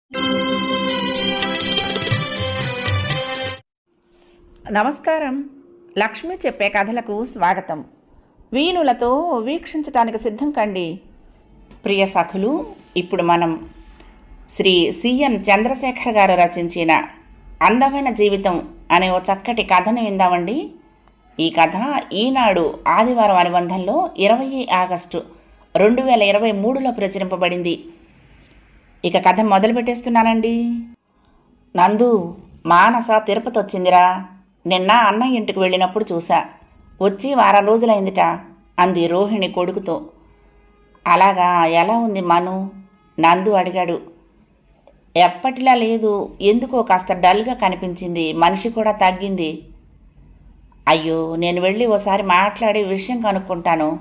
నమస్కారం లక్ష్మి చెప్పే కథలకు స్వాగతం వీణులతో వీక్షించటానికి సిద్ధం కండి ప్రియ సఖులు ఇప్పుడు మనం శ్రీ సిఎన్ చంద్రశేఖర్ గారు రచించిన అందమైన జీవితం అనే ఓ చక్కటి కథను విందామండి ఈ కథ ఈనాడు ఆదివారం అనుబంధంలో ఇరవై ఆగస్టు రెండు వేల ఇరవై మూడులో ప్రచురింపబడింది ఇక కథ మొదలు పెట్టేస్తున్నానండి నందు మానస తిరుపతి వచ్చిందిరా నిన్న అన్నయ్య ఇంటికి వెళ్ళినప్పుడు చూసా వచ్చి వారం రోజులైందిట అంది రోహిణి కొడుకుతో అలాగా ఎలా ఉంది మను నందు అడిగాడు ఎప్పటిలా లేదు ఎందుకో కాస్త డల్గా కనిపించింది మనిషి కూడా తగ్గింది అయ్యో నేను వెళ్ళి ఓసారి మాట్లాడి విషయం కనుక్కుంటాను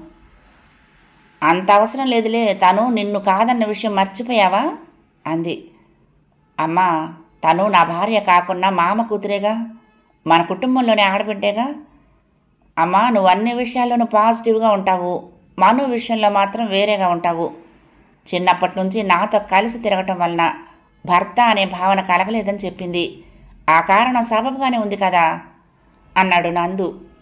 అంత అవసరం లేదులే తను నిన్ను కాదన్న విషయం మర్చిపోయావా అంది అమ్మా తను నా భార్య కాకుండా మామ కూతురేగా మన కుటుంబంలోనే ఆడబిడ్డేగా అమ్మా నువ్వు అన్ని విషయాల్లోనూ పాజిటివ్గా ఉంటావు మను విషయంలో మాత్రం వేరేగా ఉంటావు చిన్నప్పటి నుంచి నాతో కలిసి తిరగటం వలన భర్త అనే భావన కలగలేదని చెప్పింది ఆ కారణం సబబుగానే ఉంది కదా అన్నాడు నందు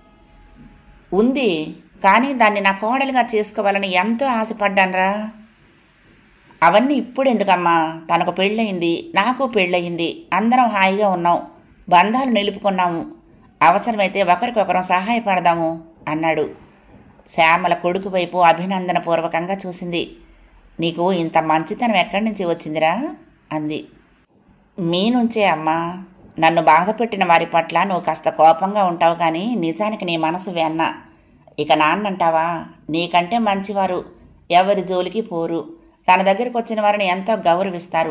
ఉంది కానీ దాన్ని నా కోడలుగా చేసుకోవాలని ఎంతో ఆశపడ్డానరా అవన్నీ ఇప్పుడు ఎందుకమ్మా తనకు పెళ్ళయింది నాకు పెళ్ళయింది అందరం హాయిగా ఉన్నాం బంధాలు నిలుపుకున్నాము అవసరమైతే ఒకరికొకరం సహాయపడదాము అన్నాడు శ్యామల కొడుకు వైపు అభినందన పూర్వకంగా చూసింది నీకు ఇంత మంచితనం ఎక్కడి నుంచి వచ్చిందిరా అంది మీ నుంచే అమ్మా నన్ను బాధపెట్టిన వారి పట్ల నువ్వు కాస్త కోపంగా ఉంటావు కానీ నిజానికి నీ మనసు వెన్న ఇక నాన్నంటావా నీకంటే మంచివారు ఎవరి జోలికి పోరు తన దగ్గరికి వచ్చిన వారిని ఎంతో గౌరవిస్తారు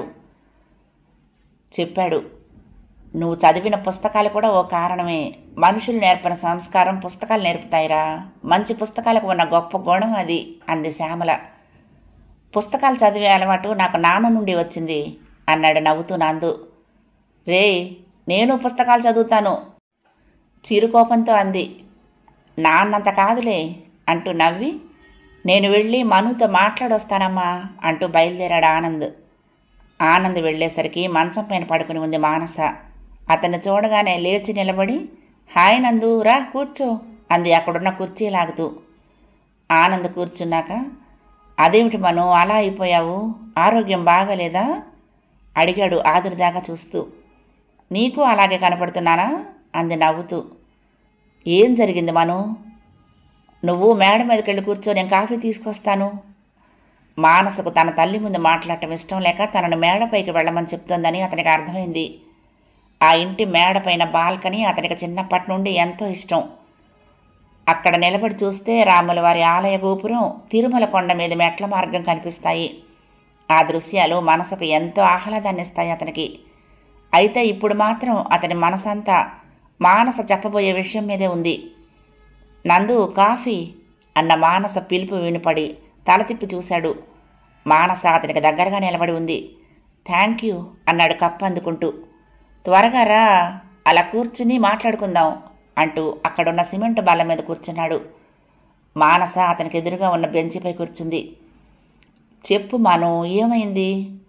చెప్పాడు నువ్వు చదివిన పుస్తకాలు కూడా ఓ కారణమే మనుషులు నేర్పిన సంస్కారం పుస్తకాలు నేర్పుతాయిరా మంచి పుస్తకాలకు ఉన్న గొప్ప గుణం అది అంది శ్యామల పుస్తకాలు చదివే అలవాటు నాకు నాన్న నుండి వచ్చింది అన్నాడు నవ్వుతూ నందు రే నేను పుస్తకాలు చదువుతాను చిరుకోపంతో అంది నాన్నంత కాదులే అంటూ నవ్వి నేను వెళ్ళి మనుతో మాట్లాడొస్తానమ్మా అంటూ బయలుదేరాడు ఆనంద్ ఆనంద్ వెళ్ళేసరికి మంచం పైన పడుకుని ఉంది మానస అతన్ని చూడగానే లేచి నిలబడి హాయ్ నందు రా కూర్చో అంది అక్కడున్న కుర్చీ లాగుతూ ఆనంద్ కూర్చున్నాక అదేమిటి మను అలా అయిపోయావు ఆరోగ్యం బాగలేదా అడిగాడు ఆదురిదాకా చూస్తూ నీకు అలాగే కనపడుతున్నానా అంది నవ్వుతూ ఏం జరిగింది మను నువ్వు మేడ మీదకి వెళ్ళి కూర్చో నేను కాఫీ తీసుకొస్తాను మానసకు తన తల్లి ముందు మాట్లాడటం ఇష్టం లేక తనను మేడపైకి వెళ్ళమని చెప్తోందని అతనికి అర్థమైంది ఆ ఇంటి మేడపైన బాల్కనీ అతనికి చిన్నప్పటి నుండి ఎంతో ఇష్టం అక్కడ నిలబడి చూస్తే రాముల వారి ఆలయ గోపురం తిరుమల కొండ మీద మెట్ల మార్గం కనిపిస్తాయి ఆ దృశ్యాలు మనసుకు ఎంతో ఆహ్లాదాన్ని ఇస్తాయి అతనికి అయితే ఇప్పుడు మాత్రం అతని మనసంతా మానస చెప్పబోయే విషయం మీదే ఉంది నందు కాఫీ అన్న మానస పిలుపు వినిపడి తల తిప్పి చూశాడు మానస అతనికి దగ్గరగా నిలబడి ఉంది థ్యాంక్ యూ అన్నాడు కప్పు అందుకుంటూ త్వరగా రా అలా కూర్చుని మాట్లాడుకుందాం అంటూ అక్కడున్న సిమెంట్ బల్ల మీద కూర్చున్నాడు మానస అతనికి ఎదురుగా ఉన్న బెంచిపై కూర్చుంది చెప్పు మాను ఏమైంది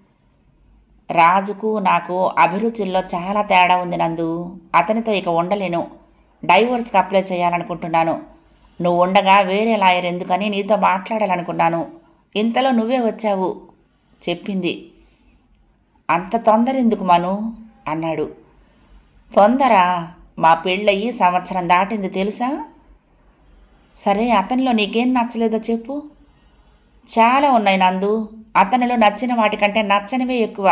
రాజుకు నాకు అభిరుచుల్లో చాలా తేడా ఉంది నందు అతనితో ఇక ఉండలేను డైవోర్స్కి అప్లై చేయాలనుకుంటున్నాను నువ్వు ఉండగా వేరే లాయర్ ఎందుకని నీతో మాట్లాడాలనుకున్నాను ఇంతలో నువ్వే వచ్చావు చెప్పింది అంత తొందర ఎందుకు మను అన్నాడు తొందర మా పెళ్ళయి సంవత్సరం దాటింది తెలుసా సరే అతనిలో నీకేం నచ్చలేదో చెప్పు చాలా ఉన్నాయి నందు అతనిలో నచ్చిన వాటికంటే నచ్చనివే ఎక్కువ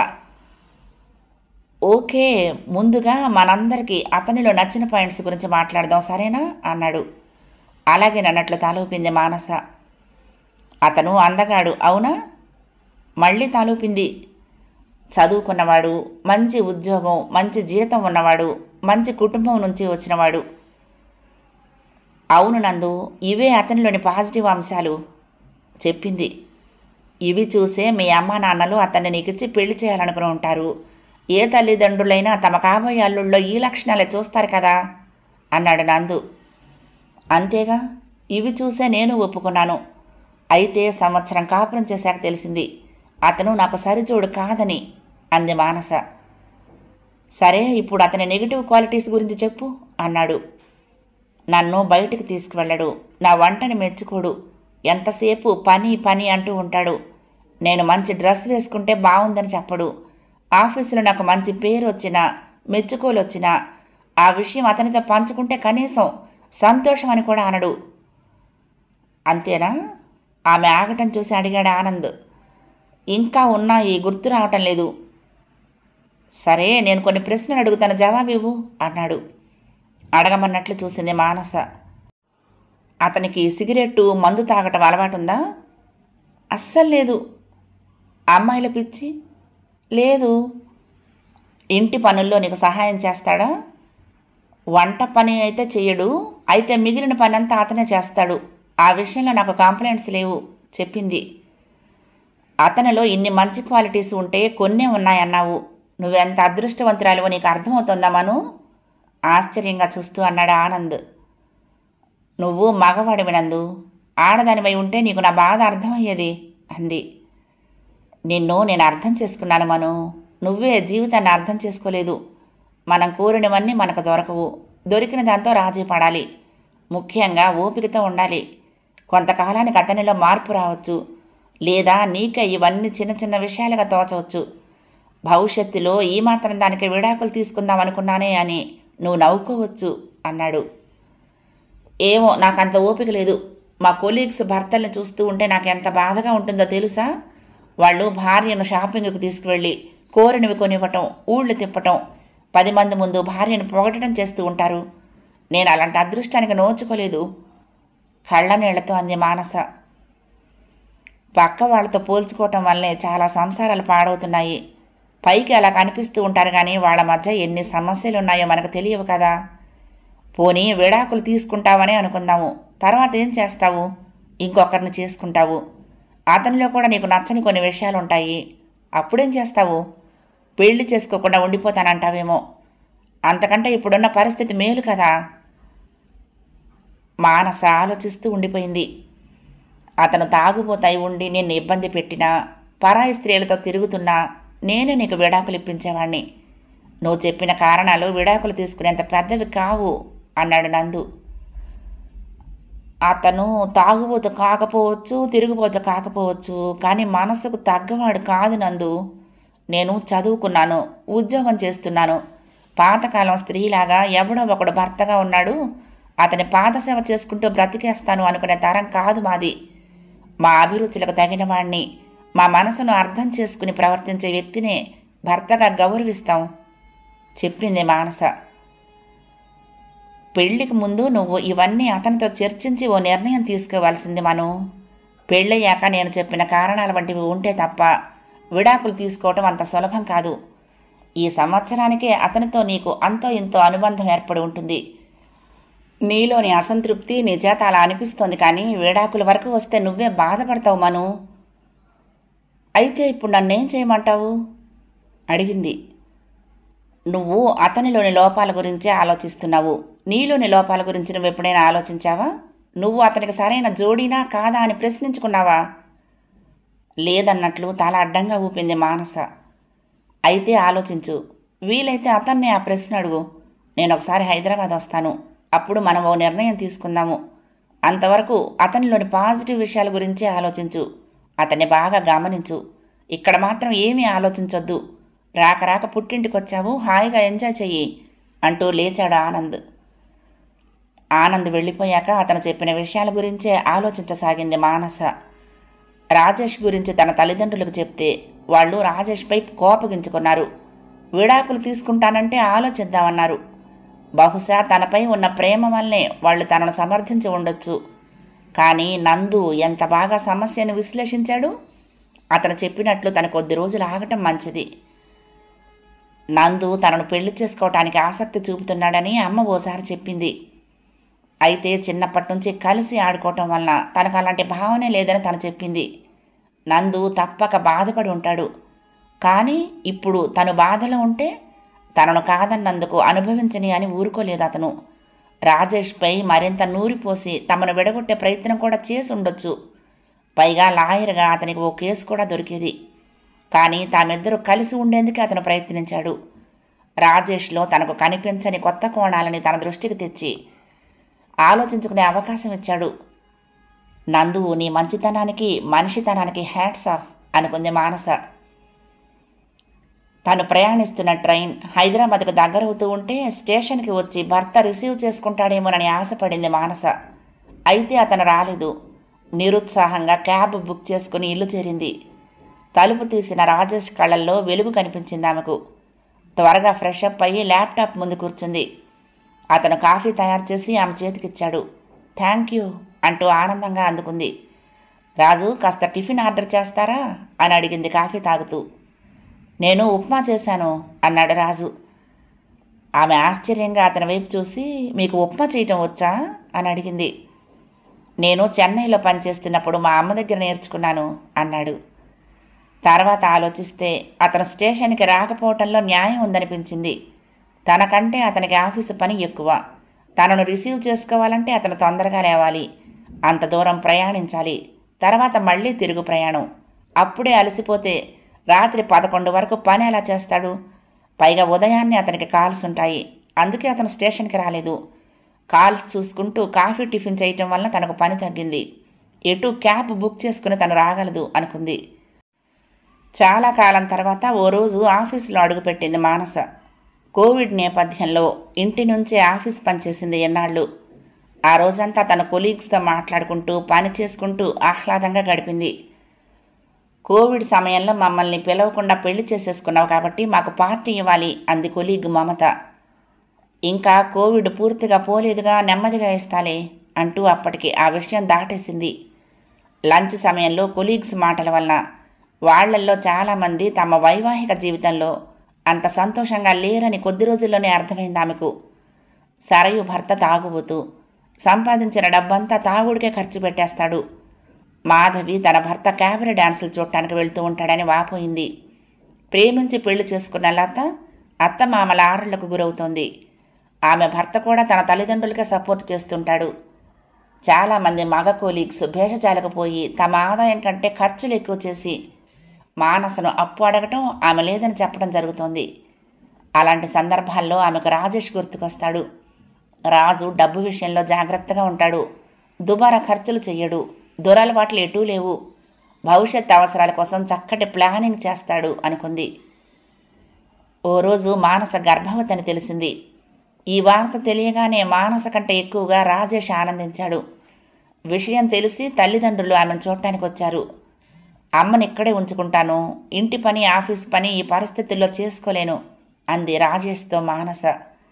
ఓకే ముందుగా మనందరికీ అతనిలో నచ్చిన పాయింట్స్ గురించి మాట్లాడదాం సరేనా అన్నాడు అలాగే నన్నట్లు తలూపింది మానస అతను అందగాడు అవునా మళ్ళీ తలూపింది చదువుకున్నవాడు మంచి ఉద్యోగం మంచి జీతం ఉన్నవాడు మంచి కుటుంబం నుంచి వచ్చినవాడు అవును నందు ఇవే అతనిలోని పాజిటివ్ అంశాలు చెప్పింది ఇవి చూసే మీ అమ్మ నాన్నలు అతన్ని నీకిచ్చి పెళ్లి చేయాలనుకుని ఉంటారు ఏ తల్లిదండ్రులైనా తమ కాబోయే అల్లుళ్ళలో ఈ లక్షణాలే చూస్తారు కదా అన్నాడు నందు అంతేగా ఇవి చూసే నేను ఒప్పుకున్నాను అయితే సంవత్సరం కాపురం చేశాక తెలిసింది అతను నాకు సరిజోడు కాదని అంది మానస సరే ఇప్పుడు అతని నెగిటివ్ క్వాలిటీస్ గురించి చెప్పు అన్నాడు నన్ను బయటికి తీసుకువెళ్ళడు నా వంటని మెచ్చుకోడు ఎంతసేపు పని పని అంటూ ఉంటాడు నేను మంచి డ్రెస్ వేసుకుంటే బాగుందని చెప్పడు ఆఫీసులో నాకు మంచి పేరు వచ్చినా మెచ్చుకోలు వచ్చినా ఆ విషయం అతనితో పంచుకుంటే కనీసం సంతోషం అని కూడా అనడు అంతేనా ఆమె ఆగటం చూసి అడిగాడు ఆనంద్ ఇంకా ఉన్నాయి గుర్తు రావటం లేదు సరే నేను కొన్ని ప్రశ్నలు అడుగుతాను జవాబు ఇవ్వు అన్నాడు అడగమన్నట్లు చూసింది మానస అతనికి సిగరెట్టు మందు తాగటం అలవాటుందా అస్సలు లేదు అమ్మాయిల పిచ్చి లేదు ఇంటి పనుల్లో నీకు సహాయం చేస్తాడా వంట పని అయితే చెయ్యడు అయితే మిగిలిన పని అంతా అతనే చేస్తాడు ఆ విషయంలో నాకు కాంప్లైంట్స్ లేవు చెప్పింది అతనిలో ఇన్ని మంచి క్వాలిటీస్ ఉంటే కొన్నే ఉన్నాయన్నావు నువ్వెంత అదృష్టవంతురాలివో నీకు అర్థమవుతుందా మను ఆశ్చర్యంగా చూస్తూ అన్నాడు ఆనంద్ నువ్వు మగవాడివి నందు ఆడదానివై ఉంటే నీకు నా బాధ అర్థమయ్యేది అంది నిన్ను నేను అర్థం చేసుకున్నాను మను నువ్వే జీవితాన్ని అర్థం చేసుకోలేదు మనం కోరినవన్నీ మనకు దొరకవు దొరికిన దాంతో రాజీ పడాలి ముఖ్యంగా ఓపికతో ఉండాలి కొంతకాలానికి అతనిలో మార్పు రావచ్చు లేదా నీకే ఇవన్నీ చిన్న చిన్న విషయాలుగా తోచవచ్చు భవిష్యత్తులో ఈ మాత్రం దానికి విడాకులు తీసుకుందాం అనుకున్నానే అని నువ్వు నవ్వుకోవచ్చు అన్నాడు ఏమో నాకంత ఓపిక లేదు మా కొలీగ్స్ భర్తల్ని చూస్తూ ఉంటే నాకు ఎంత బాధగా ఉంటుందో తెలుసా వాళ్ళు భార్యను షాపింగ్కి తీసుకువెళ్ళి కోరినవి కొనివ్వటం ఊళ్ళు తిప్పటం పది మంది ముందు భార్యను పొగటం చేస్తూ ఉంటారు నేను అలాంటి అదృష్టానికి నోచుకోలేదు కళ్ళ నీళ్లతో అంది మానస పక్క వాళ్ళతో పోల్చుకోవటం వల్లే చాలా సంసారాలు పాడవుతున్నాయి పైకి అలా కనిపిస్తూ ఉంటారు కానీ వాళ్ళ మధ్య ఎన్ని సమస్యలు ఉన్నాయో మనకు తెలియవు కదా పోనీ విడాకులు తీసుకుంటావని అనుకుందాము తర్వాత ఏం చేస్తావు ఇంకొకరిని చేసుకుంటావు అతనిలో కూడా నీకు నచ్చని కొన్ని విషయాలు ఉంటాయి అప్పుడేం చేస్తావు పెళ్లి చేసుకోకుండా ఉండిపోతానంటావేమో అంతకంటే ఇప్పుడున్న పరిస్థితి మేలు కదా మానస ఆలోచిస్తూ ఉండిపోయింది అతను తాగుబోతాయి ఉండి నిన్ను ఇబ్బంది పెట్టినా పరాయి స్త్రీలతో తిరుగుతున్నా నేనే నీకు విడాకులు ఇప్పించేవాణ్ణి నువ్వు చెప్పిన కారణాలు విడాకులు తీసుకునేంత పెద్దవి కావు అన్నాడు నందు అతను తాగుబోతు కాకపోవచ్చు తిరుగుబోతు కాకపోవచ్చు కానీ మనసుకు తగ్గవాడు కాదు నందు నేను చదువుకున్నాను ఉద్యోగం చేస్తున్నాను పాతకాలం స్త్రీలాగా ఎవడో ఒకడు భర్తగా ఉన్నాడు అతని పాదసేవ చేసుకుంటూ బ్రతికేస్తాను అనుకునే తరం కాదు మాది మా అభిరుచులకు తగిన వాణ్ణి మా మనసును అర్థం చేసుకుని ప్రవర్తించే వ్యక్తినే భర్తగా గౌరవిస్తాం చెప్పింది మానస పెళ్లికి ముందు నువ్వు ఇవన్నీ అతనితో చర్చించి ఓ నిర్ణయం తీసుకోవాల్సింది మను పెళ్ళయ్యాక నేను చెప్పిన కారణాల వంటివి ఉంటే తప్ప విడాకులు తీసుకోవటం అంత సులభం కాదు ఈ సంవత్సరానికే అతనితో నీకు అంతో ఇంతో అనుబంధం ఏర్పడి ఉంటుంది నీలోని అసంతృప్తి నీ చేత అలా అనిపిస్తోంది కానీ విడాకుల వరకు వస్తే నువ్వే బాధపడతావు మను అయితే ఇప్పుడు నన్నేం చేయమంటావు అడిగింది నువ్వు అతనిలోని లోపాల గురించే ఆలోచిస్తున్నావు నీలోని లోపాల గురించి నువ్వు ఎప్పుడైనా ఆలోచించావా నువ్వు అతనికి సరైన జోడీనా కాదా అని ప్రశ్నించుకున్నావా లేదన్నట్లు తల అడ్డంగా ఊపింది మానస అయితే ఆలోచించు వీలైతే అతన్ని ఆ ప్రశ్న అడుగు నేను ఒకసారి హైదరాబాద్ వస్తాను అప్పుడు మనం ఓ నిర్ణయం తీసుకుందాము అంతవరకు అతనిలోని పాజిటివ్ విషయాల గురించే ఆలోచించు అతన్ని బాగా గమనించు ఇక్కడ మాత్రం ఏమీ ఆలోచించొద్దు రాక రాక పుట్టింటికి వచ్చావు హాయిగా ఎంజాయ్ చెయ్యి అంటూ లేచాడు ఆనంద్ ఆనంద్ వెళ్ళిపోయాక అతను చెప్పిన విషయాల గురించే ఆలోచించసాగింది మానస రాజేష్ గురించి తన తల్లిదండ్రులకు చెప్తే వాళ్ళు రాజేష్పై కోపగించుకున్నారు విడాకులు తీసుకుంటానంటే ఆలోచిద్దామన్నారు బహుశా తనపై ఉన్న ప్రేమ వల్లే వాళ్ళు తనను సమర్థించి ఉండొచ్చు కానీ నందు ఎంత బాగా సమస్యను విశ్లేషించాడు అతను చెప్పినట్లు తన కొద్ది రోజులు ఆగటం మంచిది నందు తనను పెళ్లి చేసుకోవటానికి ఆసక్తి చూపుతున్నాడని అమ్మ ఓసారి చెప్పింది అయితే చిన్నప్పటి నుంచి కలిసి ఆడుకోవటం వలన తనకు అలాంటి భావనే లేదని తను చెప్పింది నందు తప్పక బాధపడి ఉంటాడు కానీ ఇప్పుడు తను బాధలో ఉంటే తనను కాదన్నందుకు అనుభవించని అని ఊరుకోలేదు అతను రాజేష్పై మరింత నూరిపోసి తమను విడగొట్టే ప్రయత్నం కూడా చేసి ఉండొచ్చు పైగా లాయర్గా అతనికి ఓ కేసు కూడా దొరికేది కానీ తామిద్దరూ కలిసి ఉండేందుకే అతను ప్రయత్నించాడు రాజేష్లో తనకు కనిపించని కొత్త కోణాలని తన దృష్టికి తెచ్చి ఆలోచించుకునే అవకాశం ఇచ్చాడు నందు నీ మంచితనానికి మనిషితనానికి హ్యాట్స్ ఆఫ్ అనుకుంది మానస తను ప్రయాణిస్తున్న ట్రైన్ హైదరాబాద్కు దగ్గరవుతూ ఉంటే స్టేషన్కి వచ్చి భర్త రిసీవ్ చేసుకుంటాడేమోనని ఆశపడింది మానస అయితే అతను రాలేదు నిరుత్సాహంగా క్యాబ్ బుక్ చేసుకుని ఇల్లు చేరింది తలుపు తీసిన రాజేష్ కళ్ళల్లో వెలుగు కనిపించింది ఆమెకు త్వరగా ఫ్రెష్ అప్ అయ్యి ల్యాప్టాప్ ముందు కూర్చుంది అతను కాఫీ తయారు చేసి ఆమె చేతికిచ్చాడు థ్యాంక్ యూ అంటూ ఆనందంగా అందుకుంది రాజు కాస్త టిఫిన్ ఆర్డర్ చేస్తారా అని అడిగింది కాఫీ తాగుతూ నేను ఉప్మా చేశాను అన్నాడు రాజు ఆమె ఆశ్చర్యంగా అతని వైపు చూసి మీకు ఉప్మా చేయటం వచ్చా అని అడిగింది నేను చెన్నైలో పనిచేస్తున్నప్పుడు మా అమ్మ దగ్గర నేర్చుకున్నాను అన్నాడు తర్వాత ఆలోచిస్తే అతను స్టేషన్కి రాకపోవటంలో న్యాయం ఉందనిపించింది తనకంటే అతనికి ఆఫీసు పని ఎక్కువ తనను రిసీవ్ చేసుకోవాలంటే అతను తొందరగా లేవాలి అంత దూరం ప్రయాణించాలి తర్వాత మళ్ళీ తిరుగు ప్రయాణం అప్పుడే అలసిపోతే రాత్రి పదకొండు వరకు పని ఎలా చేస్తాడు పైగా ఉదయాన్నే అతనికి కాల్స్ ఉంటాయి అందుకే అతను స్టేషన్కి రాలేదు కాల్స్ చూసుకుంటూ కాఫీ టిఫిన్ చేయటం వలన తనకు పని తగ్గింది ఎటు క్యాబ్ బుక్ చేసుకుని తను రాగలదు అనుకుంది చాలా కాలం తర్వాత ఓ రోజు ఆఫీసులో అడుగుపెట్టింది మానస కోవిడ్ నేపథ్యంలో ఇంటి నుంచే ఆఫీస్ పనిచేసింది ఎన్నాళ్ళు ఆ రోజంతా తన కొలీగ్స్తో మాట్లాడుకుంటూ పని చేసుకుంటూ ఆహ్లాదంగా గడిపింది కోవిడ్ సమయంలో మమ్మల్ని పిలవకుండా పెళ్లి చేసేసుకున్నావు కాబట్టి మాకు పార్టీ ఇవ్వాలి అంది కొలీగ్ మమత ఇంకా కోవిడ్ పూర్తిగా పోలేదుగా నెమ్మదిగా ఇస్తాలే అంటూ అప్పటికి ఆ విషయం దాటేసింది లంచ్ సమయంలో కొలీగ్స్ మాటల వలన వాళ్లల్లో చాలామంది తమ వైవాహిక జీవితంలో అంత సంతోషంగా లేరని కొద్ది రోజుల్లోనే అర్థమైంది ఆమెకు సరయు భర్త తాగుబోతూ సంపాదించిన డబ్బంతా తాగుడికే ఖర్చు పెట్టేస్తాడు మాధవి తన భర్త క్యాబరీ డాన్సులు చూడటానికి వెళ్తూ ఉంటాడని వాపోయింది ప్రేమించి పెళ్లి చేసుకున్న లత అత్తమామల ఆరులకు గురవుతోంది ఆమె భర్త కూడా తన తల్లిదండ్రులకే సపోర్ట్ చేస్తుంటాడు చాలామంది మగ కోలీగ్స్ భేషజాలకు పోయి తమ ఆదాయం కంటే ఖర్చులు ఎక్కువ చేసి మానసను అప్పు అడగటం ఆమె లేదని చెప్పడం జరుగుతోంది అలాంటి సందర్భాల్లో ఆమెకు రాజేష్ గుర్తుకొస్తాడు రాజు డబ్బు విషయంలో జాగ్రత్తగా ఉంటాడు దుబారా ఖర్చులు చెయ్యడు దురలవాట్లు ఎటూ లేవు భవిష్యత్ అవసరాల కోసం చక్కటి ప్లానింగ్ చేస్తాడు అనుకుంది ఓ రోజు మానస గర్భవతి అని తెలిసింది ఈ వార్త తెలియగానే మానస కంటే ఎక్కువగా రాజేష్ ఆనందించాడు విషయం తెలిసి తల్లిదండ్రులు ఆమెను చూడటానికి వచ్చారు అమ్మని ఇక్కడే ఉంచుకుంటాను ఇంటి పని ఆఫీస్ పని ఈ పరిస్థితుల్లో చేసుకోలేను అంది రాజేష్తో మానస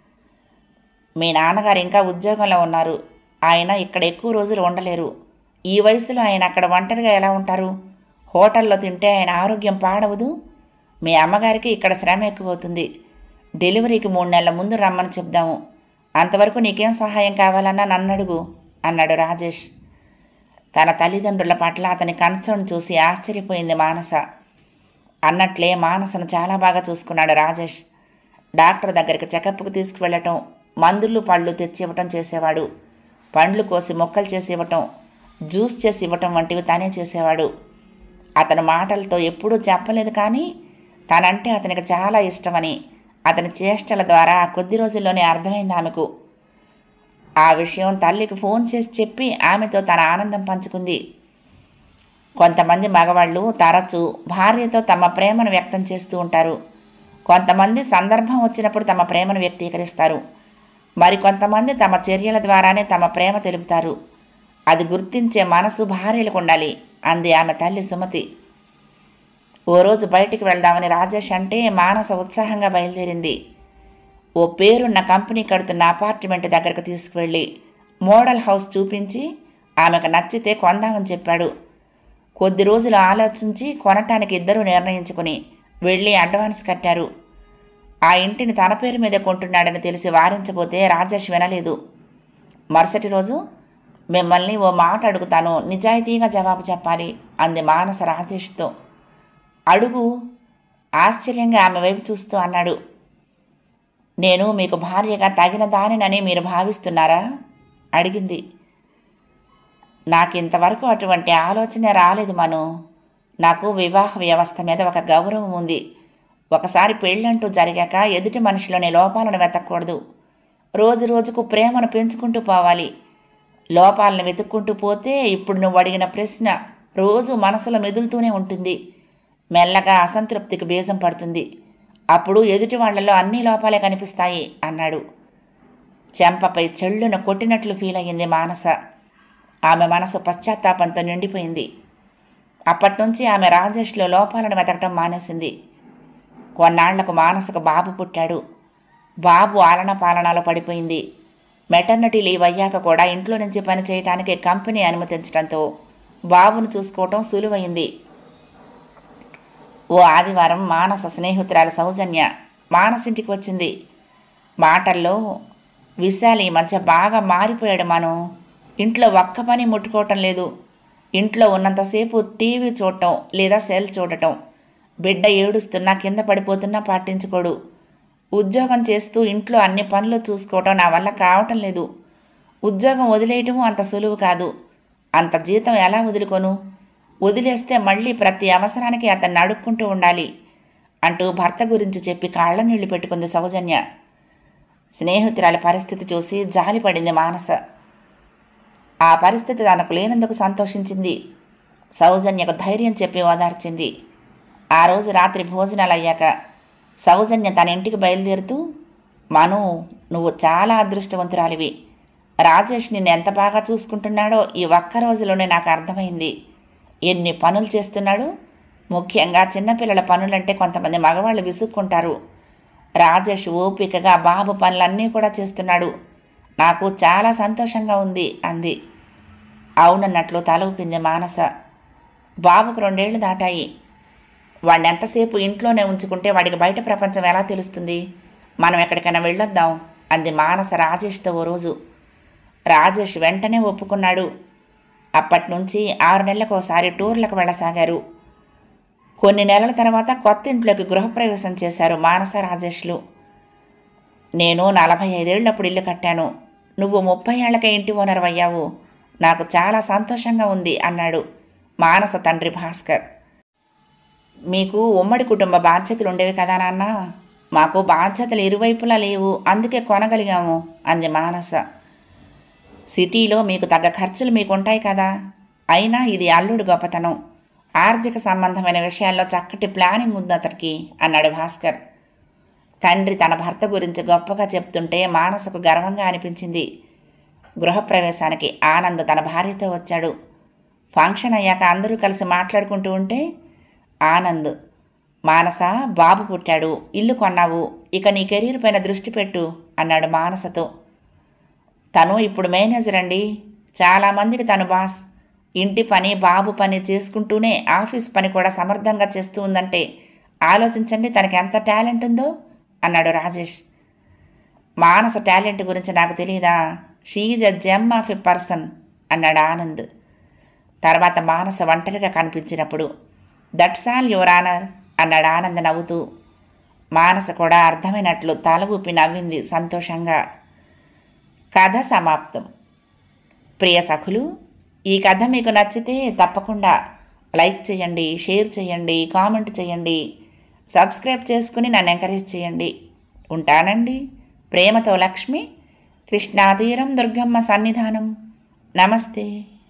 మీ నాన్నగారు ఇంకా ఉద్యోగంలో ఉన్నారు ఆయన ఇక్కడ ఎక్కువ రోజులు ఉండలేరు ఈ వయసులో ఆయన అక్కడ ఒంటరిగా ఎలా ఉంటారు హోటల్లో తింటే ఆయన ఆరోగ్యం పాడవదు మీ అమ్మగారికి ఇక్కడ శ్రమ ఎక్కువవుతుంది డెలివరీకి మూడు నెలల ముందు రమ్మని చెప్దాము అంతవరకు నీకేం సహాయం కావాలన్నా నన్ను అడుగు అన్నాడు రాజేష్ తన తల్లిదండ్రుల పట్ల అతని కన్సర్న్ చూసి ఆశ్చర్యపోయింది మానస అన్నట్లే మానసను చాలా బాగా చూసుకున్నాడు రాజేష్ డాక్టర్ దగ్గరికి చెకప్కు తీసుకువెళ్ళటం మందులు పళ్ళు తెచ్చి ఇవ్వటం చేసేవాడు పండ్లు కోసి మొక్కలు చేసి ఇవ్వటం జ్యూస్ చేసి ఇవ్వటం వంటివి తానే చేసేవాడు అతని మాటలతో ఎప్పుడూ చెప్పలేదు కానీ తనంటే అతనికి చాలా ఇష్టమని అతని చేష్టల ద్వారా కొద్ది రోజుల్లోనే అర్థమైంది ఆమెకు ఆ విషయం తల్లికి ఫోన్ చేసి చెప్పి ఆమెతో తన ఆనందం పంచుకుంది కొంతమంది మగవాళ్ళు తరచూ భార్యతో తమ ప్రేమను వ్యక్తం చేస్తూ ఉంటారు కొంతమంది సందర్భం వచ్చినప్పుడు తమ ప్రేమను వ్యక్తీకరిస్తారు మరికొంతమంది తమ చర్యల ద్వారానే తమ ప్రేమ తెలుపుతారు అది గుర్తించే మనసు భార్యలకు ఉండాలి అంది ఆమె తల్లి సుమతి ఓ రోజు బయటికి వెళ్దామని రాజేష్ అంటే మానస ఉత్సాహంగా బయలుదేరింది ఓ పేరున్న కంపెనీ కడుతున్న అపార్ట్మెంట్ దగ్గరకు తీసుకువెళ్ళి మోడల్ హౌస్ చూపించి ఆమెకు నచ్చితే కొందామని చెప్పాడు కొద్ది రోజులు ఆలోచించి కొనటానికి ఇద్దరూ నిర్ణయించుకుని వెళ్ళి అడ్వాన్స్ కట్టారు ఆ ఇంటిని తన పేరు మీద కొంటున్నాడని తెలిసి వారించబోతే రాజేష్ వినలేదు మరుసటి రోజు మిమ్మల్ని ఓ మాట అడుగుతాను నిజాయితీగా జవాబు చెప్పాలి అంది మానస రాజేష్తో అడుగు ఆశ్చర్యంగా ఆమె వైపు చూస్తూ అన్నాడు నేను మీకు భార్యగా తగిన దానినని మీరు భావిస్తున్నారా అడిగింది నాకింతవరకు అటువంటి ఆలోచన రాలేదు మను నాకు వివాహ వ్యవస్థ మీద ఒక గౌరవం ఉంది ఒకసారి పెళ్ళంటూ జరిగాక ఎదుటి మనిషిలోని లోపాలను వెతకూడదు రోజు రోజుకు ప్రేమను పెంచుకుంటూ పోవాలి లోపాలను వెతుక్కుంటూ పోతే ఇప్పుడు నువ్వు అడిగిన ప్రశ్న రోజు మనసులో మెదులుతూనే ఉంటుంది మెల్లగా అసంతృప్తికి బీజం పడుతుంది అప్పుడు ఎదుటి వాళ్లలో అన్ని లోపాలే కనిపిస్తాయి అన్నాడు చెంపపై చెళ్ళున కొట్టినట్లు ఫీల్ అయ్యింది మానస ఆమె మనసు పశ్చాత్తాపంతో నిండిపోయింది అప్పటి నుంచి ఆమె రాజేష్లో లోపాలను వెతకటం మానేసింది కొన్నాళ్లకు మానసకు బాబు పుట్టాడు బాబు ఆలన పాలనలో పడిపోయింది మెటర్నిటీ లీవ్ అయ్యాక కూడా ఇంట్లో నుంచి పని చేయడానికి కంపెనీ అనుమతించడంతో బాబును చూసుకోవటం సులువైంది ఓ ఆదివారం మానస స్నేహితురాలు సౌజన్య మానస్ ఇంటికి వచ్చింది మాటల్లో విశాల్ ఈ మధ్య బాగా మారిపోయాడు మనం ఇంట్లో ఒక్క పని ముట్టుకోవటం లేదు ఇంట్లో ఉన్నంతసేపు టీవీ చూడటం లేదా సెల్ చూడటం బిడ్డ ఏడుస్తున్నా కింద పడిపోతున్నా పట్టించుకోడు ఉద్యోగం చేస్తూ ఇంట్లో అన్ని పనులు చూసుకోవటం నా వల్ల కావటం లేదు ఉద్యోగం వదిలేయటం అంత సులువు కాదు అంత జీతం ఎలా వదులుకోను వదిలేస్తే మళ్ళీ ప్రతి అవసరానికి అతన్ని అడుక్కుంటూ ఉండాలి అంటూ భర్త గురించి చెప్పి కాళ్ళ నీళ్లు పెట్టుకుంది సౌజన్య స్నేహితురాలి పరిస్థితి చూసి జాలిపడింది మానస ఆ పరిస్థితి తనకు లేనందుకు సంతోషించింది సౌజన్యకు ధైర్యం చెప్పి ఓదార్చింది ఆ రోజు రాత్రి భోజనాలు అయ్యాక సౌజన్య తన ఇంటికి బయలుదేరుతూ మను నువ్వు చాలా అదృష్టవంతురాలివి రాజేష్ నిన్ను ఎంత బాగా చూసుకుంటున్నాడో ఈ ఒక్క రోజులోనే నాకు అర్థమైంది ఎన్ని పనులు చేస్తున్నాడు ముఖ్యంగా చిన్నపిల్లల పనులంటే కొంతమంది మగవాళ్ళు విసుక్కుంటారు రాజేష్ ఓపికగా బాబు పనులన్నీ కూడా చేస్తున్నాడు నాకు చాలా సంతోషంగా ఉంది అంది అవునన్నట్లు తల ఊపింది మానస బాబుకు రెండేళ్లు దాటాయి వాడిని ఎంతసేపు ఇంట్లోనే ఉంచుకుంటే వాడికి బయట ప్రపంచం ఎలా తెలుస్తుంది మనం ఎక్కడికైనా వెళ్ళొద్దాం అంది మానస రాజేష్తో ఓ రోజు రాజేష్ వెంటనే ఒప్పుకున్నాడు అప్పటి నుంచి ఆరు నెలలకు ఒకసారి టూర్లకు వెళ్ళసాగారు కొన్ని నెలల తర్వాత కొత్త ఇంట్లోకి గృహప్రవేశం చేశారు మానస రాజేష్లు నేను నలభై ఐదేళ్లప్పుడు ఇల్లు కట్టాను నువ్వు ముప్పై ఏళ్లకే ఇంటి ఓనర్ అయ్యావు నాకు చాలా సంతోషంగా ఉంది అన్నాడు మానస తండ్రి భాస్కర్ మీకు ఉమ్మడి కుటుంబ బాధ్యతలు ఉండేవి కదా నాన్న మాకు బాధ్యతలు ఇరువైపులా లేవు అందుకే కొనగలిగాము అంది మానస సిటీలో మీకు తగ్గ ఖర్చులు మీకు ఉంటాయి కదా అయినా ఇది అల్లుడు గొప్పతనం ఆర్థిక సంబంధమైన విషయాల్లో చక్కటి ప్లానింగ్ ఉంది అతనికి అన్నాడు భాస్కర్ తండ్రి తన భర్త గురించి గొప్పగా చెప్తుంటే మానసకు గర్వంగా అనిపించింది గృహప్రవేశానికి ఆనంద్ తన భార్యతో వచ్చాడు ఫంక్షన్ అయ్యాక అందరూ కలిసి మాట్లాడుకుంటూ ఉంటే ఆనంద్ మానస బాబు పుట్టాడు ఇల్లు కొన్నావు ఇక నీ కెరీర్ పైన దృష్టి పెట్టు అన్నాడు మానసతో తను ఇప్పుడు మేనేజర్ అండి చాలామందికి తను బాస్ ఇంటి పని బాబు పని చేసుకుంటూనే ఆఫీస్ పని కూడా సమర్థంగా చేస్తూ ఉందంటే ఆలోచించండి తనకి ఎంత టాలెంట్ ఉందో అన్నాడు రాజేష్ మానస టాలెంట్ గురించి నాకు తెలియదా she's a gem of a person అన్నాడు ఆనంద్ తర్వాత మానస ఒంటరిగా కనిపించినప్పుడు దట్స్ ఆల్ యువర్ ఆనర్ అన్నాడు ఆనంద్ నవ్వుతూ మానస కూడా అర్థమైనట్లు తల ఊపి నవ్వింది సంతోషంగా కథ సమాప్తం ప్రియ సఖులు ఈ కథ మీకు నచ్చితే తప్పకుండా లైక్ చేయండి షేర్ చేయండి కామెంట్ చేయండి సబ్స్క్రైబ్ చేసుకుని నన్ను ఎంకరేజ్ చేయండి ఉంటానండి ప్రేమతో లక్ష్మి కృష్ణాతీరం దుర్గమ్మ సన్నిధానం నమస్తే